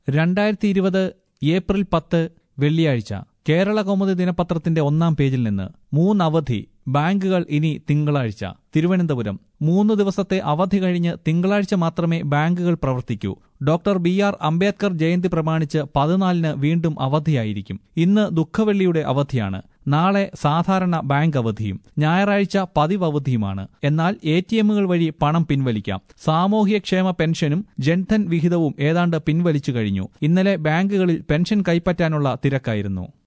രണ്ടായിരത്തി ഇരുപത് ഏപ്രിൽ പത്ത് വെള്ളിയാഴ്ച കേരള കൗമുദി ദിനപത്രത്തിന്റെ ഒന്നാം പേജിൽ നിന്ന് മൂന്നവധി ബാങ്കുകൾ ഇനി തിങ്കളാഴ്ച തിരുവനന്തപുരം മൂന്ന് ദിവസത്തെ അവധി കഴിഞ്ഞ് തിങ്കളാഴ്ച മാത്രമേ ബാങ്കുകൾ പ്രവർത്തിക്കൂ doctor B R Ambedkar Jayanti പ്രമാണിച്ച് പതിനാലിന് വീണ്ടും അവധിയായിരിക്കും ഇന്ന് ദുഃഖവെള്ളിയുടെ അവധിയാണ് നാളെ സാധാരണ ബാങ്ക് അവധിയും ഞായറാഴ്ച പതിവ് അവധിയുമാണ് എന്നാൽ എ ടി എമ്മുകൾ വഴി പണം പിൻവലിക്കാം സാമൂഹ്യക്ഷേമ പെൻഷനും ജൻധൻ വിഹിതവും ഏതാണ്ട് പിൻവലിച്ചു കഴിഞ്ഞു ഇന്നലെ ബാങ്കുകളിൽ പെൻഷൻ കൈപ്പറ്റാനുള്ള തിരക്കായിരുന്നു